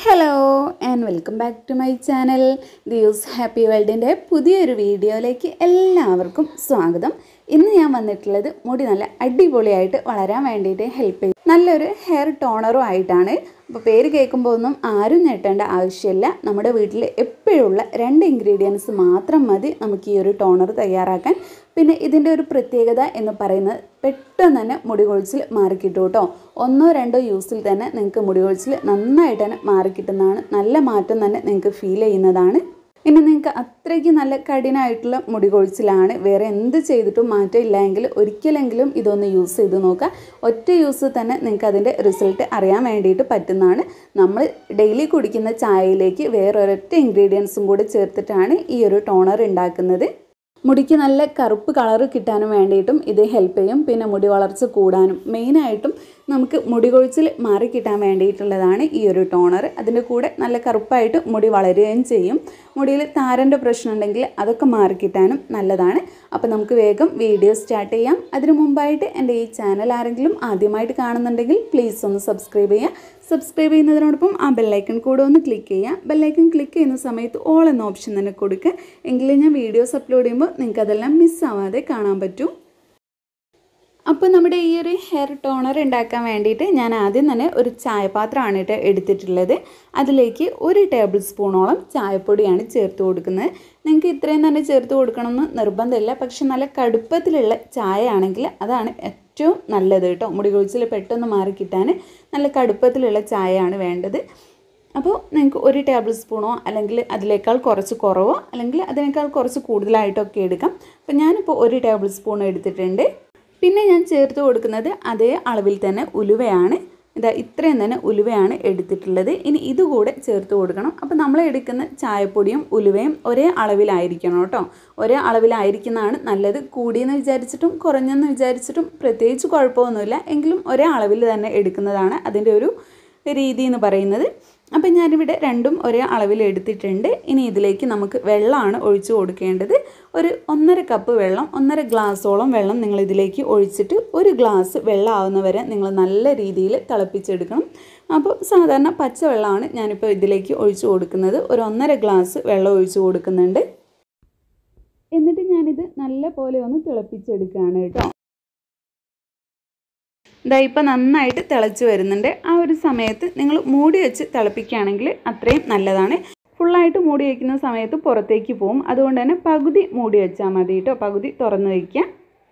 hello and welcome back to my channel ദിയൂസ് happy വേൾഡിൻ്റെ പുതിയൊരു വീഡിയോയിലേക്ക് എല്ലാവർക്കും സ്വാഗതം ഇന്ന് ഞാൻ വന്നിട്ടുള്ളത് മുടി നല്ല അടിപൊളിയായിട്ട് വളരാൻ വേണ്ടിയിട്ട് ഹെൽപ്പ് ചെയ്യും നല്ലൊരു ഹെയർ ടോണറും ആയിട്ടാണ് അപ്പോൾ പേര് കേൾക്കുമ്പോൾ ഒന്നും ആരും ഞെട്ടേണ്ട ആവശ്യമില്ല നമ്മുടെ വീട്ടിൽ എപ്പോഴുള്ള രണ്ട് ഇൻഗ്രീഡിയൻസ് മാത്രം മതി നമുക്ക് ഈ ഒരു ടോണർ തയ്യാറാക്കാൻ പിന്നെ ഇതിൻ്റെ ഒരു പ്രത്യേകത എന്ന് പറയുന്നത് പെട്ടെന്ന് തന്നെ മുടി കൊഴിച്ചിൽ മാറിക്കിട്ടും കേട്ടോ ഒന്നോ രണ്ടോ യൂസിൽ തന്നെ നിങ്ങൾക്ക് മുടി കൊഴിച്ചിൽ നന്നായിട്ട് തന്നെ മാറിക്കിട്ടുന്നതാണ് നല്ല മാറ്റം തന്നെ നിങ്ങൾക്ക് ഫീൽ ചെയ്യുന്നതാണ് ഇനി നിങ്ങൾക്ക് അത്രയ്ക്ക് നല്ല കഠിനമായിട്ടുള്ള മുടി കൊഴിച്ചിലാണ് വേറെ എന്ത് ചെയ്തിട്ടും മാറ്റം ഇല്ല എങ്കിൽ ഒരിക്കലെങ്കിലും ഇതൊന്ന് യൂസ് ചെയ്ത് നോക്കുക ഒറ്റ യൂസ് തന്നെ നിങ്ങൾക്ക് അതിൻ്റെ റിസൾട്ട് അറിയാൻ വേണ്ടിയിട്ട് പറ്റുന്നതാണ് നമ്മൾ ഡെയിലി കുടിക്കുന്ന ചായയിലേക്ക് വേറൊരൊറ്റ ഇൻഗ്രീഡിയൻസും കൂടി ചേർത്തിട്ടാണ് ഈ ഒരു ടോണർ ഉണ്ടാക്കുന്നത് മുടിക്ക് നല്ല കറുപ്പ് കളറ് കിട്ടാനും വേണ്ടിയിട്ടും ഇത് ഹെൽപ്പ് ചെയ്യും പിന്നെ മുടി വളർച്ച കൂടാനും മെയിനായിട്ടും നമുക്ക് മുടി കൊഴിച്ചിൽ മാറി കിട്ടാൻ വേണ്ടിയിട്ടുള്ളതാണ് ഈ ഒരു ടോണർ അതിൻ്റെ കൂടെ നല്ല കറുപ്പായിട്ട് മുടി വളരുകയും ചെയ്യും മുടിയിൽ താരൻ്റെ പ്രശ്നം ഉണ്ടെങ്കിൽ അതൊക്കെ മാറിക്കിട്ടാനും നല്ലതാണ് അപ്പോൾ നമുക്ക് വേഗം വീഡിയോ സ്റ്റാർട്ട് ചെയ്യാം അതിനു മുമ്പായിട്ട് എൻ്റെ ഈ ചാനൽ ആരെങ്കിലും ആദ്യമായിട്ട് കാണുന്നുണ്ടെങ്കിൽ പ്ലീസ് ഒന്ന് സബ്സ്ക്രൈബ് ചെയ്യുക സബ്സ്ക്രൈബ് ചെയ്യുന്നതിനോടൊപ്പം ആ ബെല്ലൈക്കൺ കൂടെ ഒന്ന് ക്ലിക്ക് ചെയ്യുക ബെല്ലൈക്കൺ ക്ലിക്ക് ചെയ്യുന്ന സമയത്ത് ഓൾ എന്ന ഓപ്ഷൻ തന്നെ കൊടുക്കുക എങ്കിലേ ഞാൻ വീഡിയോസ് അപ്ലോഡ് ചെയ്യുമ്പോൾ നിങ്ങൾക്ക് അതെല്ലാം മിസ്സാവാതെ കാണാൻ പറ്റൂ അപ്പോൾ നമ്മുടെ ഈ ഒരു ഹെയർ ടോണർ ഉണ്ടാക്കാൻ വേണ്ടിയിട്ട് ഞാൻ ആദ്യം തന്നെ ഒരു ചായപാത്രമാണ് കേട്ടോ എടുത്തിട്ടുള്ളത് അതിലേക്ക് ഒരു ടേബിൾ സ്പൂണോളം ചായപ്പൊടിയാണ് ചേർത്ത് കൊടുക്കുന്നത് നിങ്ങൾക്ക് ഇത്രയും തന്നെ ചേർത്ത് കൊടുക്കണമെന്ന് നിർബന്ധമില്ല പക്ഷെ നല്ല കടുപ്പത്തിലുള്ള ചായ ആണെങ്കിൽ അതാണ് ഏറ്റവും നല്ലത് കേട്ടോ മുടി കൊഴിച്ചിൽ പെട്ടെന്ന് മാറി കിട്ടാൻ നല്ല കടുപ്പത്തിലുള്ള ചായയാണ് വേണ്ടത് അപ്പോൾ നിങ്ങൾക്ക് ഒരു ടേബിൾ സ്പൂണോ അല്ലെങ്കിൽ അതിനേക്കാൾ കുറച്ച് കുറവോ അല്ലെങ്കിൽ അതിനേക്കാൾ കുറച്ച് കൂടുതലായിട്ടൊക്കെ എടുക്കാം അപ്പോൾ ഞാനിപ്പോൾ ഒരു ടേബിൾ സ്പൂൺ എടുത്തിട്ടുണ്ട് പിന്നെ ഞാൻ ചേർത്ത് കൊടുക്കുന്നത് അതേ അളവിൽ തന്നെ ഉലുവയാണ് ഇതാ ഇത്രയും തന്നെ ഉലുവയാണ് എടുത്തിട്ടുള്ളത് ഇനി ഇതുകൂടെ ചേർത്ത് കൊടുക്കണം അപ്പോൾ നമ്മൾ എടുക്കുന്ന ചായപ്പൊടിയും ഉലുവയും ഒരേ അളവിലായിരിക്കണം കേട്ടോ ഒരേ അളവിലായിരിക്കുന്നതാണ് നല്ലത് കൂടിയെന്ന് വിചാരിച്ചിട്ടും കുറഞ്ഞെന്ന് വിചാരിച്ചിട്ടും പ്രത്യേകിച്ച് കുഴപ്പമൊന്നുമില്ല എങ്കിലും ഒരേ അളവിൽ തന്നെ എടുക്കുന്നതാണ് അതിൻ്റെ ഒരു രീതി എന്ന് പറയുന്നത് അപ്പം ഞാനിവിടെ രണ്ടും ഒരേ അളവിൽ എടുത്തിട്ടുണ്ട് ഇനി ഇതിലേക്ക് നമുക്ക് വെള്ളമാണ് ഒഴിച്ചു കൊടുക്കേണ്ടത് ഒരു ഒന്നര കപ്പ് വെള്ളം ഒന്നര ഗ്ലാസ്സോളം വെള്ളം നിങ്ങൾ ഇതിലേക്ക് ഒഴിച്ചിട്ട് ഒരു ഗ്ലാസ് വെള്ളം ആവുന്നവരെ നിങ്ങൾ നല്ല രീതിയിൽ തിളപ്പിച്ചെടുക്കണം അപ്പോൾ സാധാരണ പച്ചവെള്ളമാണ് ഞാനിപ്പോൾ ഇതിലേക്ക് ഒഴിച്ചു കൊടുക്കുന്നത് ഒരു ഒന്നര ഗ്ലാസ് വെള്ളം ഒഴിച്ചു കൊടുക്കുന്നുണ്ട് എന്നിട്ട് ഞാനിത് നല്ല പോലെ ഒന്ന് തിളപ്പിച്ചെടുക്കുകയാണ് കേട്ടോ ഇതാ ഇപ്പം നന്നായിട്ട് തിളച്ച് വരുന്നുണ്ട് ആ ഒരു സമയത്ത് നിങ്ങൾ മൂടി വെച്ച് തിളപ്പിക്കുകയാണെങ്കിൽ അത്രയും നല്ലതാണ് ഫുള്ളായിട്ട് മൂടി വയ്ക്കുന്ന സമയത്ത് പുറത്തേക്ക് പോകും അതുകൊണ്ട് തന്നെ പകുതി മൂടി വെച്ചാൽ മതി കേട്ടോ പകുതി തുറന്ന് വയ്ക്കുക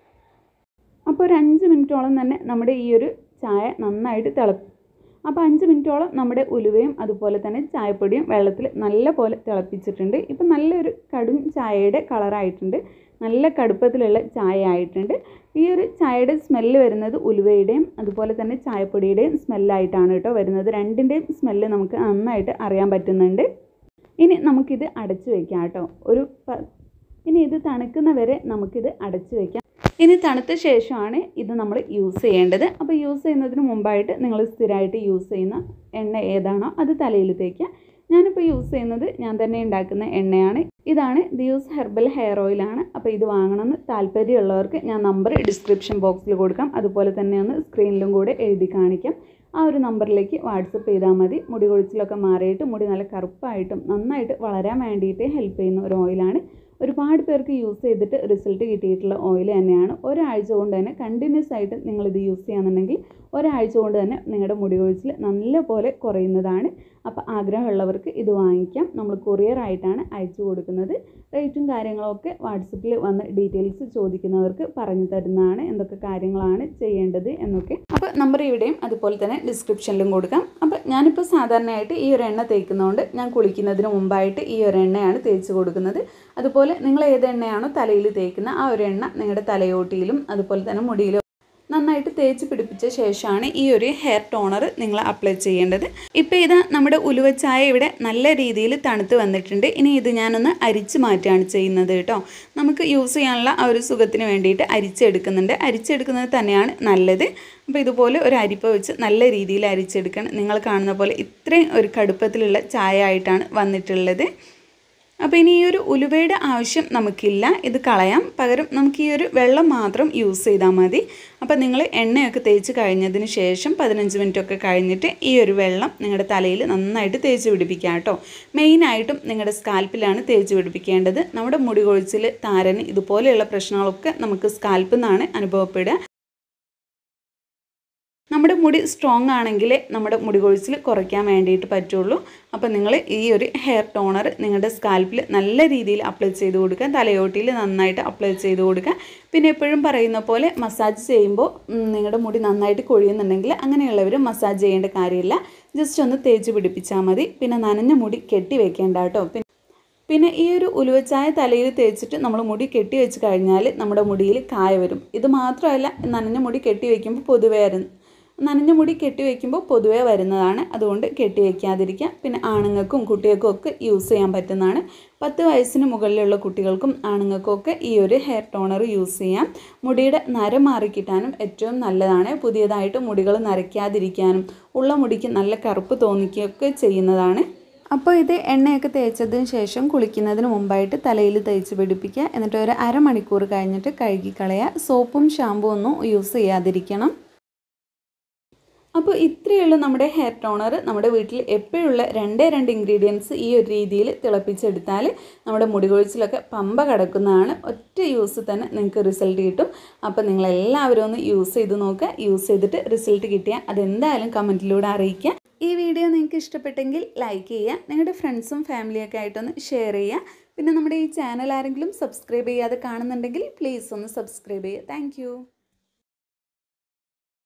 അപ്പോൾ ഒരു അഞ്ച് മിനിറ്റോളം തന്നെ നമ്മുടെ ഈ ഒരു ചായ നന്നായിട്ട് തിള അപ്പോൾ അഞ്ച് മിനിറ്റോളം നമ്മുടെ ഉലുവയും അതുപോലെ തന്നെ ചായപ്പൊടിയും വെള്ളത്തിൽ നല്ല പോലെ തിളപ്പിച്ചിട്ടുണ്ട് ഇപ്പം നല്ലൊരു കടും ചായയുടെ കളറായിട്ടുണ്ട് നല്ല കടുപ്പത്തിലുള്ള ചായ ആയിട്ടുണ്ട് ഈ ഒരു ചായയുടെ സ്മെല്ല് വരുന്നത് ഉലുവയുടെയും അതുപോലെ തന്നെ ചായപ്പൊടിയുടെയും സ്മെല്ലായിട്ടാണ് കേട്ടോ വരുന്നത് രണ്ടിൻ്റെയും സ്മെല്ല് നമുക്ക് നന്നായിട്ട് അറിയാൻ പറ്റുന്നുണ്ട് ഇനി നമുക്കിത് അടച്ചു വയ്ക്കാം കേട്ടോ ഒരു ഇനി ഇത് തണുക്കുന്ന വരെ നമുക്കിത് അടച്ചു വയ്ക്കാം ഇനി തണുത്ത ശേഷമാണ് ഇത് നമ്മൾ യൂസ് ചെയ്യേണ്ടത് അപ്പോൾ യൂസ് ചെയ്യുന്നതിന് മുമ്പായിട്ട് നിങ്ങൾ സ്ഥിരമായിട്ട് യൂസ് ചെയ്യുന്ന എണ്ണ ഏതാണോ അത് തലയിൽ തേക്കുക ഞാനിപ്പോൾ യൂസ് ചെയ്യുന്നത് ഞാൻ തന്നെ ഉണ്ടാക്കുന്ന എണ്ണയാണ് ഇതാണ് ദിയൂസ് ഹെർബൽ ഹെയർ ഓയിലാണ് അപ്പോൾ ഇത് വാങ്ങണമെന്ന് താല്പര്യമുള്ളവർക്ക് ഞാൻ നമ്പർ ഡിസ്ക്രിപ്ഷൻ ബോക്സിൽ കൊടുക്കാം അതുപോലെ തന്നെ ഒന്ന് സ്ക്രീനിലും കൂടെ എഴുതി കാണിക്കാം ആ ഒരു നമ്പറിലേക്ക് വാട്സപ്പ് ചെയ്താൽ മതി മുടി കൊഴിച്ചിലൊക്കെ മാറിയിട്ട് മുടി നല്ല കറുപ്പായിട്ടും നന്നായിട്ട് വളരാൻ വേണ്ടിയിട്ട് ഹെൽപ്പ് ചെയ്യുന്ന ഒരു ഓയിലാണ് ഒരുപാട് പേർക്ക് യൂസ് ചെയ്തിട്ട് റിസൾട്ട് കിട്ടിയിട്ടുള്ള ഓയിൽ തന്നെയാണ് ഒരാഴ്ച കൊണ്ട് തന്നെ കണ്ടിന്യൂസ് ആയിട്ട് നിങ്ങളിത് യൂസ് ചെയ്യുകയാണെന്നുണ്ടെങ്കിൽ ഒരാഴ്ച കൊണ്ട് തന്നെ നിങ്ങളുടെ മുടി കൊഴിച്ചിൽ നല്ല പോലെ കുറയുന്നതാണ് അപ്പോൾ ആഗ്രഹമുള്ളവർക്ക് ഇത് വാങ്ങിക്കാം നമ്മൾ കൊറിയർ ആയിട്ടാണ് അയച്ചു കൊടുക്കുന്നത് റേറ്റും കാര്യങ്ങളൊക്കെ വാട്സപ്പിൽ വന്ന് ഡീറ്റെയിൽസ് ചോദിക്കുന്നവർക്ക് പറഞ്ഞു തരുന്നതാണ് എന്തൊക്കെ കാര്യങ്ങളാണ് ചെയ്യേണ്ടത് എന്നൊക്കെ അപ്പോൾ നമ്പർ ഇവിടെയും അതുപോലെ തന്നെ ഡിസ്ക്രിപ്ഷനിലും കൊടുക്കാം അപ്പോൾ ഞാനിപ്പോൾ സാധാരണയായിട്ട് ഈ ഒരു എണ്ണ തേക്കുന്നതുകൊണ്ട് ഞാൻ കുളിക്കുന്നതിന് മുമ്പായിട്ട് ഈ ഒരു എണ്ണയാണ് തേച്ച് കൊടുക്കുന്നത് അതുപോലെ നിങ്ങൾ ഏത് എണ്ണയാണോ തലയിൽ തേക്കുന്ന ആ ഒരു എണ്ണ നിങ്ങളുടെ തലയോട്ടിയിലും അതുപോലെ തന്നെ മുടിയിലും നന്നായിട്ട് തേച്ച് പിടിപ്പിച്ച ശേഷമാണ് ഈ ഒരു ഹെയർ ടോണർ നിങ്ങൾ അപ്ലൈ ചെയ്യേണ്ടത് ഇപ്പോൾ ഇത് നമ്മുടെ ഉലുവച്ചായ ഇവിടെ നല്ല രീതിയിൽ തണുത്ത് വന്നിട്ടുണ്ട് ഇനി ഇത് ഞാനൊന്ന് അരിച്ച് മാറ്റുകയാണ് ചെയ്യുന്നത് കേട്ടോ നമുക്ക് യൂസ് ചെയ്യാനുള്ള ആ ഒരു സുഖത്തിന് വേണ്ടിയിട്ട് അരിച്ചെടുക്കുന്നുണ്ട് അരിച്ചെടുക്കുന്നത് തന്നെയാണ് നല്ലത് അപ്പോൾ ഇതുപോലെ ഒരു അരിപ്പ വെച്ച് നല്ല രീതിയിൽ അരിച്ചെടുക്കണം നിങ്ങൾ കാണുന്ന പോലെ ഇത്രയും ഒരു കടുപ്പത്തിലുള്ള ചായ ആയിട്ടാണ് വന്നിട്ടുള്ളത് അപ്പോൾ ഇനി ഈ ഒരു ഉലുവയുടെ ആവശ്യം നമുക്കില്ല ഇത് കളയാം പകരം നമുക്ക് ഈ ഒരു വെള്ളം മാത്രം യൂസ് ചെയ്താൽ മതി അപ്പോൾ നിങ്ങൾ എണ്ണയൊക്കെ തേച്ച് കഴിഞ്ഞതിന് ശേഷം പതിനഞ്ച് മിനിറ്റ് ഒക്കെ കഴിഞ്ഞിട്ട് ഈ ഒരു വെള്ളം നിങ്ങളുടെ തലയിൽ നന്നായിട്ട് തേച്ച് പിടിപ്പിക്കുക കേട്ടോ മെയിനായിട്ടും നിങ്ങളുടെ സ്കാൽപ്പിലാണ് തേച്ച് പിടിപ്പിക്കേണ്ടത് നമ്മുടെ മുടി കൊഴിച്ചിൽ താരന് ഇതുപോലെയുള്ള പ്രശ്നങ്ങളൊക്കെ നമുക്ക് സ്കാൽപ്പിൽ നിന്നാണ് അനുഭവപ്പെടുക നമ്മുടെ മുടി സ്ട്രോങ് ആണെങ്കിൽ നമ്മുടെ മുടി കൊഴിച്ചിൽ കുറയ്ക്കാൻ വേണ്ടിയിട്ട് പറ്റുള്ളൂ അപ്പോൾ നിങ്ങൾ ഈ ഒരു ഹെയർ ടോണർ നിങ്ങളുടെ സ്കാൽപ്പിൽ നല്ല രീതിയിൽ അപ്ലൈ ചെയ്ത് കൊടുക്കുക തലയോട്ടിയിൽ നന്നായിട്ട് അപ്ലൈ ചെയ്ത് കൊടുക്കുക പിന്നെ എപ്പോഴും പറയുന്ന പോലെ മസാജ് ചെയ്യുമ്പോൾ നിങ്ങളുടെ മുടി നന്നായിട്ട് കൊഴിയുന്നുണ്ടെങ്കിൽ അങ്ങനെയുള്ളവർ മസാജ് ചെയ്യേണ്ട കാര്യമില്ല ജസ്റ്റ് ഒന്ന് തേച്ച് പിടിപ്പിച്ചാൽ മതി പിന്നെ നനഞ്ഞ മുടി കെട്ടി വെക്കേണ്ട കേട്ടോ പിന്നെ പിന്നെ ഈ ഒരു ഉലുവച്ചായ തലയിൽ തേച്ചിട്ട് നമ്മൾ മുടി കെട്ടി വെച്ച് കഴിഞ്ഞാൽ നമ്മുടെ മുടിയിൽ കായ വരും ഇത് മാത്രമല്ല നനഞ്ഞ മുടി കെട്ടി വയ്ക്കുമ്പോൾ പൊതുവേ നനഞ്ഞ മുടി കെട്ടി വയ്ക്കുമ്പോൾ പൊതുവേ വരുന്നതാണ് അതുകൊണ്ട് കെട്ടി വയ്ക്കാതിരിക്കുക പിന്നെ ആണുങ്ങൾക്കും കുട്ടികൾക്കും ഒക്കെ യൂസ് ചെയ്യാൻ പറ്റുന്നതാണ് പത്ത് വയസ്സിന് മുകളിലുള്ള കുട്ടികൾക്കും ആണുങ്ങൾക്കും ഒക്കെ ഈ ഒരു ഹെയർ ടോണർ യൂസ് ചെയ്യാം മുടിയുടെ നര മാറിക്കിട്ടാനും ഏറ്റവും നല്ലതാണ് പുതിയതായിട്ട് മുടികൾ നരയ്ക്കാതിരിക്കാനും ഉള്ള മുടിക്ക് നല്ല കറുപ്പ് തോന്നിക്കുകയൊക്കെ ചെയ്യുന്നതാണ് അപ്പോൾ ഇത് എണ്ണയൊക്കെ തേച്ചതിന് ശേഷം കുളിക്കുന്നതിന് മുമ്പായിട്ട് തലയിൽ തേച്ച് പിടിപ്പിക്കുക എന്നിട്ട് ഒരു അരമണിക്കൂർ കഴിഞ്ഞിട്ട് കഴുകി കളയുക സോപ്പും ഷാമ്പും ഒന്നും യൂസ് ചെയ്യാതിരിക്കണം അപ്പോൾ ഇത്രയുള്ള നമ്മുടെ ഹെയർ ടോണർ നമ്മുടെ വീട്ടിൽ എപ്പോഴുള്ള രണ്ടേ രണ്ട് ഇൻഗ്രീഡിയൻസ് ഈ ഒരു രീതിയിൽ തിളപ്പിച്ചെടുത്താൽ നമ്മുടെ മുടി കൊഴിച്ചിലൊക്കെ പമ്പ കിടക്കുന്നതാണ് ഒറ്റ യൂസ് തന്നെ നിങ്ങൾക്ക് റിസൾട്ട് കിട്ടും അപ്പോൾ നിങ്ങളെല്ലാവരും ഒന്ന് യൂസ് ചെയ്ത് നോക്കുക യൂസ് ചെയ്തിട്ട് റിസൾട്ട് കിട്ടിയാൽ അതെന്തായാലും കമൻറ്റിലൂടെ അറിയിക്കുക ഈ വീഡിയോ നിങ്ങൾക്ക് ഇഷ്ടപ്പെട്ടെങ്കിൽ ലൈക്ക് ചെയ്യുക നിങ്ങളുടെ ഫ്രണ്ട്സും ഫാമിലിയൊക്കെ ആയിട്ടൊന്ന് ഷെയർ ചെയ്യുക പിന്നെ നമ്മുടെ ഈ ചാനൽ ആരെങ്കിലും സബ്സ്ക്രൈബ് ചെയ്യാതെ കാണുന്നുണ്ടെങ്കിൽ പ്ലീസ് ഒന്ന് സബ്സ്ക്രൈബ് ചെയ്യുക താങ്ക്